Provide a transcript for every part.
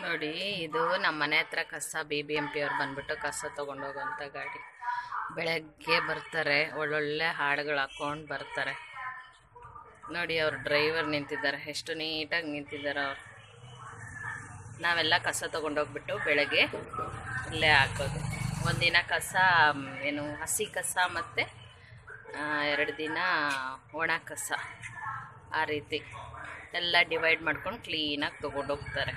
ನೋಡಿ ಇದು ನಮ್ಮ ಮನೆ ಹತ್ರ ಕಸ ಬಿ ಬಿ ಎಂ ಪಿ ಅವ್ರು ಬಂದ್ಬಿಟ್ಟು ಕಸ ತೊಗೊಂಡೋಗೋಂಥ ಗಾಡಿ ಬೆಳಗ್ಗೆ ಬರ್ತಾರೆ ಒಳ್ಳೊಳ್ಳೆ ಹಾಡುಗಳು ಹಾಕ್ಕೊಂಡು ಬರ್ತಾರೆ ನೋಡಿ ಅವ್ರ ಡ್ರೈವರ್ ನಿಂತಿದ್ದಾರೆ ಎಷ್ಟು ನೀಟಾಗಿ ನಿಂತಿದ್ದಾರೆ ಅವ್ರು ನಾವೆಲ್ಲ ಕಸ ತೊಗೊಂಡೋಗ್ಬಿಟ್ಟು ಬೆಳಗ್ಗೆ ಇಲ್ಲೇ ಹಾಕೋದು ಒಂದಿನ ಕಸ ಮ್, ಏನು ಹಸಿ ಕಸ ಮತ್ತು ಎರಡು ದಿನ ಒಣ ಕಸ ಆ ರೀತಿ ಎಲ್ಲ ಡಿವೈಡ್ ಮಾಡ್ಕೊಂಡು ಕ್ಲೀನಾಗಿ ತೊಗೊಂಡೋಗ್ತಾರೆ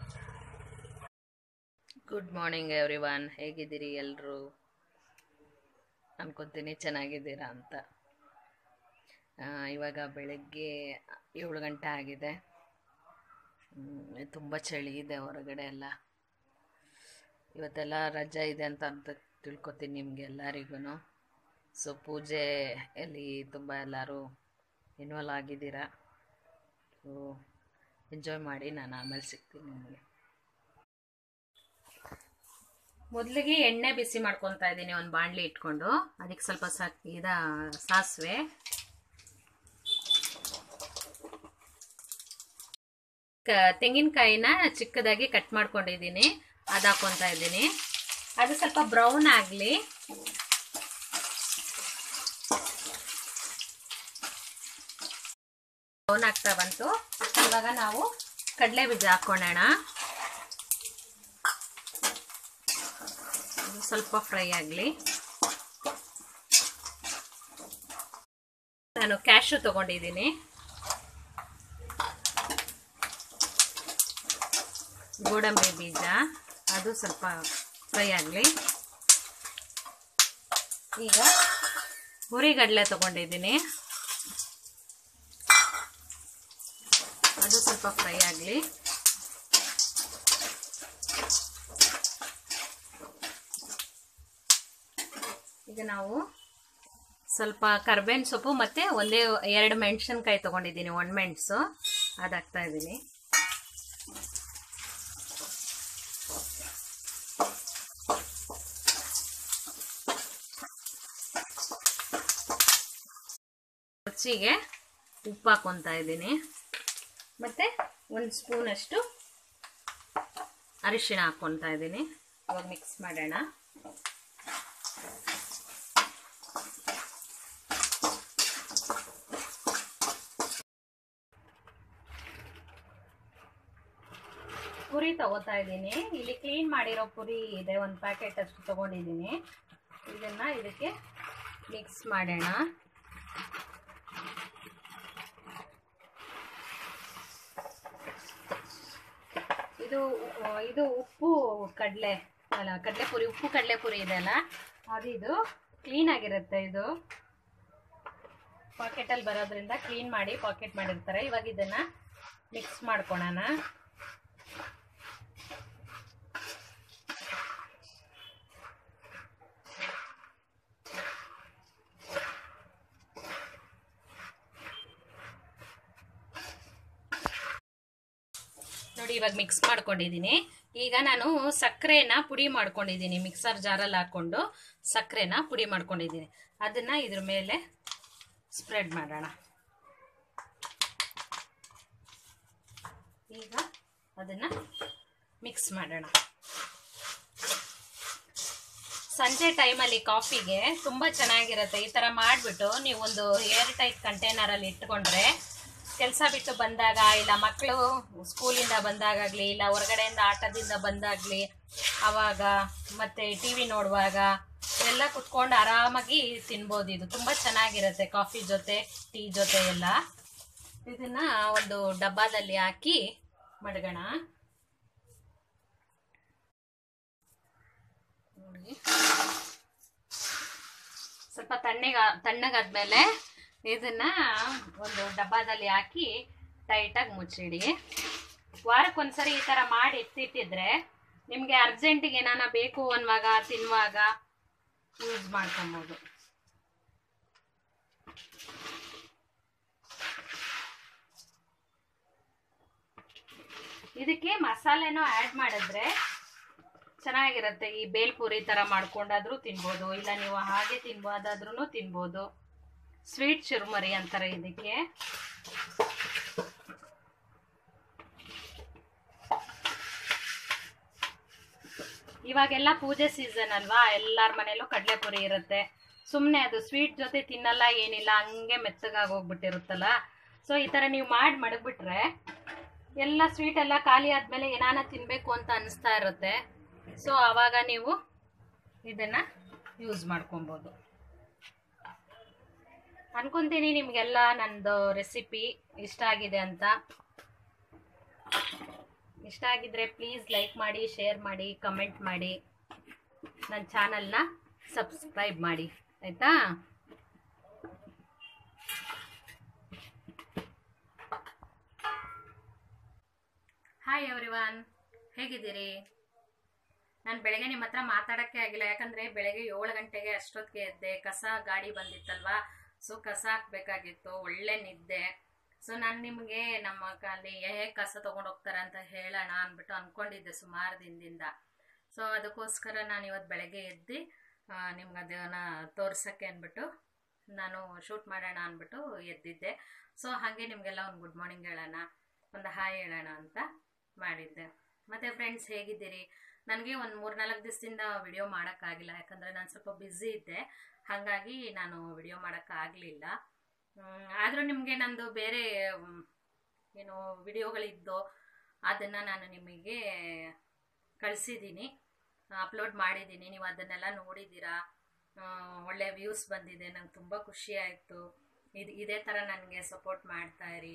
ಗುಡ್ ಮಾರ್ನಿಂಗ್ ಎವ್ರಿ ಒನ್ ಹೇಗಿದ್ದೀರಿ ಎಲ್ಲರೂ ಅನ್ಕೊತೀನಿ ಚೆನ್ನಾಗಿದ್ದೀರಾ ಅಂತ ಆ, ಇವಾಗ ಬೆಳಗ್ಗೆ ಏಳು ಗಂಟೆ ಆಗಿದೆ ತುಂಬ ಚಳಿ ಇದೆ ಹೊರಗಡೆ ಎಲ್ಲ ಇವತ್ತೆಲ್ಲ ರಜೆ ಇದೆ ಅಂತ ಅಂತ ತಿಳ್ಕೊತೀನಿ ನಿಮಗೆ ಎಲ್ಲರಿಗೂ ಸೊ ಪೂಜೆಯಲ್ಲಿ ತುಂಬ ಎಲ್ಲರೂ ಇನ್ವಾಲ್ವ್ ಆಗಿದ್ದೀರಾ ಸೊ ಎಂಜಾಯ್ ಮಾಡಿ ನಾನು ಆಮೇಲೆ ಸಿಗ್ತೀನಿ ನಿಮಗೆ ಮೊದಲಿಗೆ ಎಣ್ಣೆ ಬಿಸಿ ಮಾಡ್ಕೊತಾ ಇದ್ದೀನಿ ಒಂದು ಬಾಣಲಿ ಇಟ್ಕೊಂಡು ಅದಕ್ಕೆ ಸ್ವಲ್ಪ ಸಾಕ್ ಇದ ಸಾಸಿವೆ ಕ- ತೆಂಗಿನಕಾಯಿನ ಚಿಕ್ಕದಾಗಿ ಕಟ್ ಮಾಡ್ಕೊಂಡಿದ್ದೀನಿ ಅದು ಹಾಕೊತಾ ಇದ್ದೀನಿ ಅದು ಸ್ವಲ್ಪ ಬ್ರೌನ್ ಆಗಲಿ ಬ್ರೌನ್ ಆಗ್ತಾ ಬಂತು ಇವಾಗ ನಾವು ಕಡಲೆ ಬೀಜ ಹಾಕೊಳ್ಳೋಣ ಇದು ಸ್ವಲ್ಪ ಫ್ರೈ ಆಗಲಿ ನಾನು ಕ್ಯಾಶು ತಗೊಂಡಿದ್ದೀನಿ ಗೋಡಂಬಿ ಬೀಜ ಅದು ಸ್ವಲ್ಪ ಫ್ರೈ ಆಗಲಿ ಈಗ ಹುರಿಗಡಲೆ ತಗೊಂಡಿದ್ದೀನಿ ಅದು ಸ್ವಲ್ಪ ಫ್ರೈ ಆಗಲಿ ಈಗ ನಾವು ಸ್ವಲ್ಪ ಕರ್ಬೇವಿನ ಸೊಪ್ಪು ಮತ್ತು ಒಂದೇ ಎರಡು ಮೆಣಸಿನ್ಕಾಯಿ ತೊಗೊಂಡಿದ್ದೀನಿ ಒಣಮೆಣಸು ಅದು ಹಾಕ್ತಾ ಇದ್ದೀನಿ ರುಚಿಗೆ ಉಪ್ಪು ಹಾಕೊತಾ ಇದ್ದೀನಿ ಮತ್ತು ಒಂದು ಸ್ಪೂನಷ್ಟು ಅರಿಶಿಣ ಹಾಕ್ಕೊತಾ ಇದ್ದೀನಿ ಇವಾಗ ಮಿಕ್ಸ್ ಮಾಡೋಣ ಪುರಿ ತಗೋತಾ ಇದ್ದೀನಿ ಇಲ್ಲಿ ಕ್ಲೀನ್ ಮಾಡಿರೋ ಪುರಿ ಇದೆ ಒಂದು ಪ್ಯಾಕೆಟ್ ಅಷ್ಟು ತಗೊಂಡಿದ್ದೀನಿ ಇದನ್ನ ಇದಕ್ಕೆ ಮಿಕ್ಸ್ ಮಾಡೋಣ ಇದು ಆ, ಇದು ಉಪ್ಪು ಕಡಲೆ ಅಲ್ಲ ಕಡಲೆ ಪುರಿ ಉಪ್ಪು ಕಡಲೆ ಪುರಿ ಇದೆಯಲ್ಲ ಅದು ಇದು ಕ್ಲೀನ್ ಆಗಿರುತ್ತೆ ಇದು ಪಾಕೆಟಲ್ಲಿ ಬರೋದ್ರಿಂದ ಕ್ಲೀನ್ ಮಾಡಿ ಪಾಕೆಟ್ ಮಾಡಿರ್ತಾರೆ ಇವಾಗ ಇದನ್ನ ಮಿಕ್ಸ್ ಮಾಡ್ಕೊಳೋಣ ನೋಡಿ ಇವಾಗ ಮಿಕ್ಸ್ ಮಾಡ್ಕೊಂಡಿದ್ದೀನಿ ಈಗ ನಾನು ಸಕ್ಕರೆನ ಪುಡಿ ಮಾಡ್ಕೊಂಡಿದ್ದೀನಿ ಮಿಕ್ಸರ್ ಜಾರಲ್ಲಿ ಹಾಕ್ಕೊಂಡು ಸಕ್ಕರೆನ ಪುಡಿ ಮಾಡ್ಕೊಂಡಿದ್ದೀನಿ ಅದನ್ನ ಇದ್ರ ಮೇಲೆ ಸ್ಪ್ರೆಡ್ ಮಾಡೋಣ ಈಗ ಅದನ್ನ ಮಿಕ್ಸ್ ಮಾಡೋಣ ಸಂಜೆ ಟೈಮಲ್ಲಿ ಕಾಫಿಗೆ ತುಂಬ ಚೆನ್ನಾಗಿರುತ್ತೆ ಈ ಥರ ಮಾಡಿಬಿಟ್ಟು ನೀವು ಒಂದು ಏರ್ ಟೈಟ್ ಕಂಟೈನರಲ್ಲಿ ಇಟ್ಕೊಂಡ್ರೆ ಕೆಲಸ ಬಿಟ್ಟು ಬಂದಾಗ ಇಲ್ಲ ಮಕ್ಕಳು ಸ್ಕೂಲಿಂದ ಬಂದಾಗಲಿ ಇಲ್ಲ ಹೊರಗಡೆಯಿಂದ ಆಟದಿಂದ ಬಂದಾಗಲಿ ಆವಾಗ ಮತ್ತೆ ಟಿ ವಿ ನೋಡುವಾಗ ಎಲ್ಲ ಕುತ್ಕೊಂಡು ಆರಾಮಾಗಿ ತಿನ್ಬೋದು ಇದು ತುಂಬ ಚೆನ್ನಾಗಿರುತ್ತೆ ಕಾಫಿ ಜೊತೆ ಟೀ ಜೊತೆ ಎಲ್ಲ ಇದನ್ನ ಒಂದು ಡಬ್ಬದಲ್ಲಿ ಹಾಕಿ ಮಡಗೋಣ ನೋಡಿ ಸ್ವಲ್ಪ ತಣ್ಣಗ ತಣ್ಣಗಾದ್ಮೇಲೆ ಇದನ್ನ ಒಂದು ಡಬ್ಬದಲ್ಲಿ ಹಾಕಿ ಟೈಟಾಗಿ ಮುಚ್ಚಿಡಿ ವಾರಕ್ಕೊಂದ್ಸರಿ ಈ ಥರ ಮಾಡಿ ಎತ್ತಿಟ್ಟಿದ್ರೆ ನಿಮಗೆ ಅರ್ಜೆಂಟಿಗೆ ಏನಾನ ಬೇಕು ಅನ್ನುವಾಗ ತಿನ್ನುವಾಗ ಯೂಸ್ ಮಾಡ್ಕೊಬೋದು ಇದಕ್ಕೆ ಮಸಾಲೆನೂ ಆ್ಯಡ್ ಮಾಡಿದ್ರೆ ಚೆನ್ನಾಗಿರುತ್ತೆ ಈ ಬೇಲ್ಪುರಿ ಥರ ಮಾಡ್ಕೊಂಡಾದ್ರೂ ತಿನ್ಬೋದು ಇಲ್ಲ ನೀವು ಹಾಗೆ ತಿನ್ಬೋದಾದ್ರೂ ತಿನ್ಬೋದು ಸ್ವೀಟ್ ಚುರುಮರಿ ಅಂತಾರೆ ಇದಕ್ಕೆ ಇವಾಗೆಲ್ಲ ಪೂಜೆ ಸೀಸನ್ ಅಲ್ವಾ ಎಲ್ಲರ ಮನೇಲೂ ಕಡಲೆಪುರಿ ಇರುತ್ತೆ ಸುಮ್ಮನೆ ಅದು ಸ್ವೀಟ್ ಜೊತೆ ತಿನ್ನಲ್ಲ ಏನಿಲ್ಲ ಹಂಗೆ ಮೆತ್ತಗಾಗಿ ಹೋಗ್ಬಿಟ್ಟಿರುತ್ತಲ್ಲ ಸೊ ಈ ಥರ ನೀವು ಮಾಡಿ ಮಡಗ್ಬಿಟ್ರೆ ಎಲ್ಲ ಸ್ವೀಟ್ ಎಲ್ಲ ಖಾಲಿ ಆದಮೇಲೆ ಏನಾನ ತಿನ್ನಬೇಕು ಅಂತ ಅನಿಸ್ತಾ ಇರುತ್ತೆ ಸೊ ಆವಾಗ ನೀವು ಇದನ್ನು ಯೂಸ್ ಮಾಡ್ಕೊಬೋದು ಅನ್ಕೊಂತೀನಿ ನಿಮಗೆಲ್ಲ ನಂದು ರೆಸಿಪಿ ಇಷ್ಟ ಆಗಿದೆ ಅಂತ ಇಷ್ಟ ಆಗಿದ್ರೆ ಪ್ಲೀಸ್ ಲೈಕ್ ಮಾಡಿ ಶೇರ್ ಮಾಡಿ ಕಮೆಂಟ್ ಮಾಡಿ ನನ್ನ ಚಾನಲ್ನ ಸಬ್ಸ್ಕ್ರೈಬ್ ಮಾಡಿ ಆಯಿತಾ ಹಾಯ್ ಎವ್ರಿವನ್ ಹೇಗಿದ್ದೀರಿ ನಾನು ಬೆಳಗ್ಗೆ ನಿಮ್ಮ ಹತ್ರ ಮಾತಾಡೋಕ್ಕೆ ಆಗಿಲ್ಲ ಯಾಕಂದರೆ ಬೆಳಗ್ಗೆ ಏಳು ಗಂಟೆಗೆ ಅಷ್ಟೊತ್ತಿಗೆ ಎದ್ದೆ ಕಸ ಗಾಡಿ ಬಂದಿತ್ತಲ್ವಾ ಸೊ ಕಸ ಹಾಕ್ಬೇಕಾಗಿತ್ತು ಒಳ್ಳೆ ನಿದ್ದೆ ಸೊ ನಾನು ನಿಮಗೆ ನಮ್ಮ ಅಲ್ಲಿ ಹೇಗೆ ಕಸ ತೊಗೊಂಡು ಹೋಗ್ತಾರೆ ಅಂತ ಹೇಳೋಣ ಅಂದ್ಬಿಟ್ಟು ಅಂದ್ಕೊಂಡಿದ್ದೆ ಸುಮಾರು ದಿನದಿಂದ ಸೊ ಅದಕ್ಕೋಸ್ಕರ ನಾನು ಇವತ್ತು ಬೆಳಗ್ಗೆ ಎದ್ದು ನಿಮ್ಗೆ ಅದನ್ನು ತೋರ್ಸೋಕ್ಕೆ ಅಂದ್ಬಿಟ್ಟು ನಾನು ಶೂಟ್ ಮಾಡೋಣ ಅಂದ್ಬಿಟ್ಟು ಎದ್ದಿದ್ದೆ ಸೊ ಹಾಗೆ ನಿಮಗೆಲ್ಲ ಒಂದು ಗುಡ್ ಮಾರ್ನಿಂಗ್ ಹೇಳೋಣ ಒಂದು ಹಾಯ್ ಹೇಳೋಣ ಅಂತ ಮಾಡಿದ್ದೆ ಮತ್ತು ಫ್ರೆಂಡ್ಸ್ ಹೇಗಿದ್ದೀರಿ ನನಗೆ ಒಂದು ಮೂರ್ನಾಲ್ಕು ದಿವಸದಿಂದ ವಿಡಿಯೋ ಮಾಡೋಕ್ಕಾಗಿಲ್ಲ ಯಾಕಂದರೆ ನಾನು ಸ್ವಲ್ಪ ಬ್ಯುಸಿ ಇದ್ದೆ ಹಾಗಾಗಿ ನಾನು ವಿಡಿಯೋ ಮಾಡೋಕ್ಕಾಗಲಿಲ್ಲ ಆದರೂ ನಿಮಗೆ ನಂದು ಬೇರೆ ಮ್, ಏನು ವಿಡಿಯೋಗಳಿದ್ದು ಅದನ್ನು ನಾನು ನಿಮಗೆ ಕಳಿಸಿದ್ದೀನಿ ಅಪ್ಲೋಡ್ ಮಾಡಿದ್ದೀನಿ ನೀವು ಅದನ್ನೆಲ್ಲ ನೋಡಿದ್ದೀರಾ ಆ, ಒಳ್ಳೆ ವ್ಯೂಸ್ ಬಂದಿದೆ ನಂಗೆ ತುಂಬ ಖುಷಿ ಆಯಿತು ಇದು ಇದೇ ಥರ ನನಗೆ ಸಪೋರ್ಟ್ ಮಾಡ್ತಾ ಇರಿ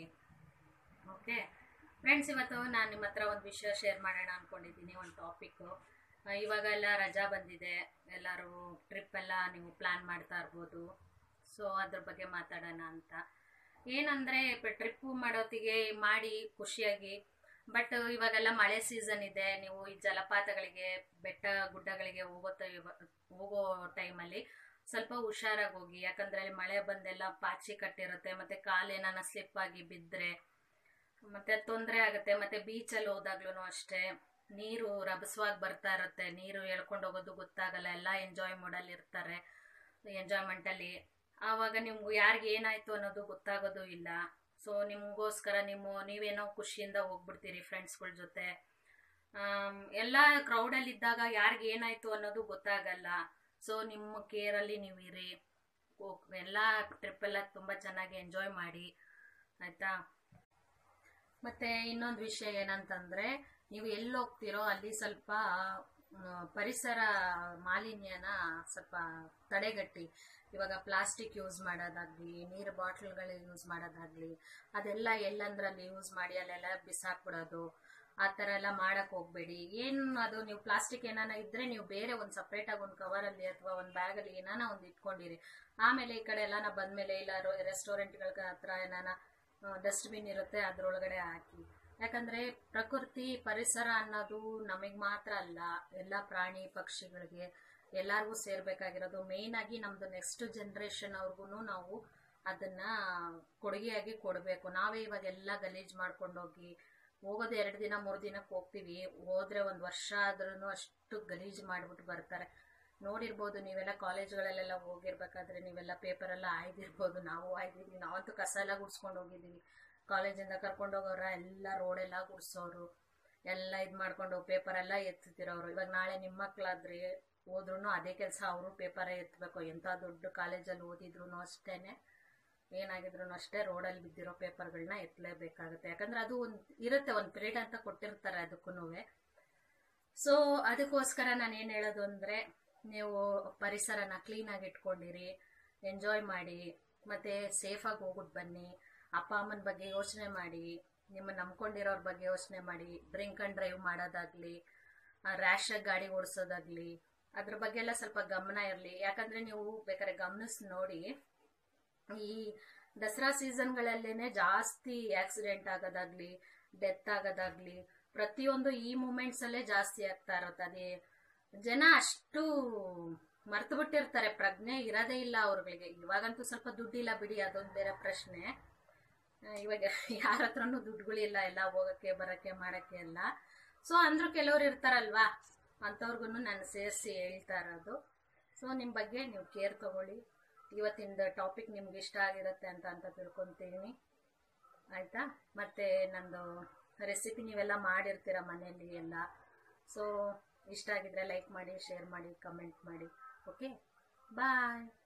ಓಕೆ ಫ್ರೆಂಡ್ಸ್ ಇವತ್ತು ನಾನು ನಿಮ್ಮ ಹತ್ರ ಒಂದು ವಿಷಯ ಶೇರ್ ಮಾಡೋಣ ಅಂದ್ಕೊಂಡಿದ್ದೀನಿ ಒಂದು ಟಾಪಿಕ್ಕು ಇವಾಗ ಎಲ್ಲ ರಜಾ ಬಂದಿದೆ ಎಲ್ಲರೂ ಟ್ರಿಪ್ ಎಲ್ಲ ನೀವು ಪ್ಲ್ಯಾನ್ ಮಾಡ್ತಾ ಇರ್ಬೋದು ಸೊ ಅದ್ರ ಬಗ್ಗೆ ಮಾತಾಡೋಣ ಅಂತ ಏನಂದರೆ ಟ್ರಿಪ್ಪು ಮಾಡೋತ್ತಿಗೆ ಮಾಡಿ ಖುಷಿಯಾಗಿ ಬಟ್ ಇವಾಗೆಲ್ಲ ಮಳೆ ಸೀಸನ್ ಇದೆ ನೀವು ಈ ಜಲಪಾತಗಳಿಗೆ ಬೆಟ್ಟ ಗುಡ್ಡಗಳಿಗೆ ಹೋಗೋ ಟೈ- ಹೋಗೋ ಟೈಮಲ್ಲಿ ಸ್ವಲ್ಪ ಹುಷಾರಾಗಿ ಹೋಗಿ ಯಾಕಂದರೆ ಅಲ್ಲಿ ಮಳೆ ಬಂದೆಲ್ಲ ಪಾಚಿ ಕಟ್ಟಿರುತ್ತೆ ಮತ್ತು ಕಾಲೇನಾನ ಸ್ಲಿಪ್ ಆಗಿ ಬಿದ್ದರೆ ಮತ್ತೆ ತೊಂದರೆ ಆಗುತ್ತೆ ಮತ್ತೆ ಬೀಚಲ್ಲಿ ಹೋದಾಗ್ಲೂ ಅಷ್ಟೇ ನೀರು ರಭಸವಾಗಿ ಬರ್ತಾ ಇರುತ್ತೆ ನೀರು ಎಳ್ಕೊಂಡು ಹೋಗೋದು ಗೊತ್ತಾಗಲ್ಲ ಎಲ್ಲ ಎಂಜಾಯ್ ಮಾಡಲ್ಲಿ ಇರ್ತಾರೆ ಎಂಜಾಯ್ಮೆಂಟಲ್ಲಿ ಆವಾಗ ನಿಮ್ಗೆ ಯಾರಿಗೆ ಏನಾಯ್ತು ಅನ್ನೋದು ಗೊತ್ತಾಗೋದು ಇಲ್ಲ ಸೊ ನಿಮಗೋಸ್ಕರ ನೀವು ನೀವೇನೋ ಖುಷಿಯಿಂದ ಹೋಗ್ಬಿಡ್ತೀರಿ ಫ್ರೆಂಡ್ಸ್ಗಳ ಜೊತೆ ಆಮ್, ಎಲ್ಲ ಕ್ರೌಡಲ್ಲಿ ಇದ್ದಾಗ ಯಾರಿಗೆ ಏನಾಯ್ತು ಅನ್ನೋದು ಗೊತ್ತಾಗಲ್ಲ ಸೊ ನಿಮ್ಮ ಕೇರಲ್ಲಿ ನೀವು ಇರಿ ಹೋಗ್- ಎಲ್ಲ ಟ್ರಿಪ್ ಎಲ್ಲ ತುಂಬ ಚೆನ್ನಾಗಿ ಎಂಜಾಯ್ ಮಾಡಿ ಆಯಿತಾ ಮತ್ತೆ ಇನ್ನೊಂದು ವಿಷಯ ಏನಂತಂದ್ರೆ ನೀವು ಎಲ್ಲಿ ಹೋಗ್ತಿರೋ ಅಲ್ಲಿ ಸ್ವಲ್ಪ ಆ, ಪರಿಸರ ಮಾಲಿನ್ಯನ ಸ್ವಲ್ಪ ತಡೆಗಟ್ಟಿ ಇವಾಗ ಪ್ಲಾಸ್ಟಿಕ್ ಯೂಸ್ ಮಾಡೋದಾಗ್ಲಿ ನೀರು ಬಾಟ್ಲ್ಗಳು ಯೂಸ್ ಮಾಡೋದಾಗ್ಲಿ ಅದೆಲ್ಲ ಎಲ್ಲಂದ್ರಲ್ಲಿ ಯೂಸ್ ಮಾಡಿ ಅಲ್ಲೆಲ್ಲ ಬಿಸಾಕ್ಬಿಡೋದು ಆ ಥರ ಎಲ್ಲ ಮಾಡಕ್ ಹೋಗ್ಬೇಡಿ ಏನು ಅದು ನೀವು ಪ್ಲಾಸ್ಟಿಕ್ ಏನಾನ ಇದ್ರೆ ನೀವು ಬೇರೆ ಒಂದು ಸಪ್ರೇಟಾಗಿ ಒಂದು ಕವರಲ್ಲಿ ಅಥವಾ ಒಂದು ಬ್ಯಾಗಲ್ಲಿ ಏನಾನ ಒಂದು ಇಟ್ಕೊಂಡಿರಿ ಆಮೇಲೆ ಈ ಕಡೆ ಎಲ್ಲಾನ ಬಂದ್ಮೇಲೆ ಇಲ್ಲ ರೆಸ್ಟೋರೆಂಟ್ಗಳ ಹತ್ರ ಏನಾನ ಡಸ್ಟ್ಬಿನ್ ಇರುತ್ತೆ ಅದ್ರೊಳಗಡೆ ಹಾಕಿ ಯಾಕಂದ್ರೆ ಪ್ರಕೃತಿ ಪರಿಸರ ಅನ್ನೋದು ನಮಗೆ ಮಾತ್ರ ಅಲ್ಲ ಎಲ್ಲ ಪ್ರಾಣಿ ಪಕ್ಷಿಗಳಿಗೆ ಎಲ್ಲರಿಗೂ ಸೇರ್ಬೇಕಾಗಿರೋದು ಮೇಯ್ನ್ ಆಗಿ ನಮ್ದು ನೆಕ್ಸ್ಟ್ ಜನ್ರೇಷನ್ ಅವ್ರಿಗೂ ನಾವು ಅದನ್ನ ಕೊಡುಗೆಯಾಗಿ ಕೊಡಬೇಕು ನಾವೇ ಇವಾಗ ಎಲ್ಲ ಗಲೀಜ್ ಮಾಡ್ಕೊಂಡೋಗಿ ಹೋಗೋದು ಎರಡು ದಿನ ಮೂರು ದಿನಕ್ಕೆ ಹೋಗ್ತೀವಿ ಹೋದ್ರೆ ಒಂದು ವರ್ಷ ಆದ್ರೂ ಅಷ್ಟು ಗಲೀಜ್ ಮಾಡ್ಬಿಟ್ಟು ಬರ್ತಾರೆ ನೋಡಿರ್ಬೋದು ನೀವೆಲ್ಲ ಕಾಲೇಜ್ಗಳಲ್ಲೆಲ್ಲ ಹೋಗಿರ್ಬೇಕಾದ್ರೆ ನೀವೆಲ್ಲ ಪೇಪರೆಲ್ಲ ಆಯ್ದಿರ್ಬೋದು ನಾವು ಆಯ್ದಿದ್ವಿ ನಾವಂತೂ ಕಸ ಎಲ್ಲ ಗುಡ್ಸ್ಕೊಂಡು ಹೋಗಿದ್ದೀವಿ ಕಾಲೇಜಿಂದ ಕರ್ಕೊಂಡು ಹೋಗೋರ ಎಲ್ಲ ರೋಡೆಲ್ಲ ಗುಡ್ಸೋರು ಎಲ್ಲ ಇದು ಮಾಡ್ಕೊಂಡು ಪೇಪರ್ ಎಲ್ಲ ಎತ್ತುತ್ತಿರೋರು ಇವಾಗ ನಾಳೆ ನಿಮ್ಮ ಮಕ್ಕಳಾದ್ರೆ ಹೋದ್ರೂ ಅದೇ ಕೆಲಸ ಅವರು ಪೇಪರೇ ಎತ್ತಬೇಕು ಎಂಥ ದೊಡ್ಡ ಕಾಲೇಜಲ್ಲಿ ಓದಿದ್ರು ಅಷ್ಟೇನೆ ಏನಾಗಿದ್ರು ಅಷ್ಟೇ ರೋಡಲ್ಲಿ ಬಿದ್ದಿರೋ ಪೇಪರ್ಗಳನ್ನ ಎತ್ತಲೇಬೇಕಾಗುತ್ತೆ ಯಾಕಂದ್ರೆ ಅದು ಒಂದು ಇರುತ್ತೆ ಒಂದು ಪಿರಿಯಡ್ ಅಂತ ಕೊಟ್ಟಿರ್ತಾರೆ ಅದಕ್ಕೂ ಸೊ ಅದಕ್ಕೋಸ್ಕರ ನಾನು ಏನು ಹೇಳೋದು ಅಂದರೆ ನೀವು ಪರಿಸರನ ಕ್ಲೀನಾಗಿ ಇಟ್ಕೊಂಡಿರಿ ಎಂಜಾಯ್ ಮಾಡಿ ಮತ್ತು ಸೇಫಾಗಿ ಹೋಗ್ಬಿಟ್ಟು ಬನ್ನಿ ಅಪ್ಪ ಅಮ್ಮನ ಬಗ್ಗೆ ಯೋಚನೆ ಮಾಡಿ ನಿಮ್ಮ ನಂಬ್ಕೊಂಡಿರೋರ ಬಗ್ಗೆ ಯೋಚನೆ ಮಾಡಿ ಡ್ರಿಂಕ್ ಆ್ಯಂಡ್ ಡ್ರೈವ್ ಮಾಡೋದಾಗ್ಲಿ ರ್ಯಾಶಾಗಿ ಗಾಡಿ ಓಡಿಸೋದಾಗ್ಲಿ ಅದ್ರ ಬಗ್ಗೆ ಎಲ್ಲ ಸ್ವಲ್ಪ ಗಮನ ಇರಲಿ ಯಾಕಂದರೆ ನೀವು ಬೇಕಾದ್ರೆ ಗಮನಿಸಿ ನೋಡಿ ಈ ದಸರಾ ಸೀಸನ್ಗಳಲ್ಲೇನೆ ಜಾಸ್ತಿ ಆಕ್ಸಿಡೆಂಟ್ ಆಗೋದಾಗ್ಲಿ ಡೆತ್ ಆಗೋದಾಗ್ಲಿ ಪ್ರತಿಯೊಂದು ಈ ಮೂಮೆಂಟ್ಸ್ ಅಲ್ಲೇ ಜಾಸ್ತಿ ಆಗ್ತಾ ಇರುತ್ತೆ ಅದೇ ಜನ ಅಷ್ಟು ಮರ್ತು ಬಿಟ್ಟಿರ್ತಾರೆ ಪ್ರಜ್ಞೆ ಇರೋದೇ ಇಲ್ಲ ಅವ್ರಿಗೆ ಇವಾಗಂತೂ ಸ್ವಲ್ಪ ದುಡ್ಡಿಲ್ಲ ಬಿಡಿ ಅದೊಂದು ಬೇರೆ ಪ್ರಶ್ನೆ ಆ, ಇವಾಗ ಯಾರ ಹತ್ರನೂ ದುಡ್ಡುಗಳಿಲ್ಲ ಎಲ್ಲ ಹೋಗಕ್ಕೆ ಬರಕ್ಕೆ ಮಾಡಕ್ಕೆ ಎಲ್ಲ ಸೊ ಅಂದ್ರೂ ಕೆಲವ್ರು ಇರ್ತಾರಲ್ವಾ ಅಂಥವ್ರಿಗೂ ನಾನು ಸೇರಿಸಿ ಹೇಳ್ತಾ ಇರೋದು ಸೊ ನಿಮ್ಮ ಬಗ್ಗೆ ನೀವು ಕೇರ್ ತಗೊಳ್ಳಿ ಇವತ್ತಿನ ಟಾಪಿಕ್ ನಿಮ್ಗೆ ಇಷ್ಟ ಆಗಿರುತ್ತೆ ಅಂತ ಅಂತ ತಿಳ್ಕೊತೀನಿ ಆಯಿತಾ ಮತ್ತು ನಂದು ರೆಸಿಪಿ ನೀವೆಲ್ಲ ಮಾಡಿರ್ತೀರ ಮನೆಯಲ್ಲಿ ಎಲ್ಲ ಸೊ ಇಷ್ಟ ಆಗಿದ್ರೆ ಲೈಕ್ ಮಾಡಿ ಶೇರ್ ಮಾಡಿ ಕಮೆಂಟ್ ಮಾಡಿ ಓಕೆ ಬಾಯ್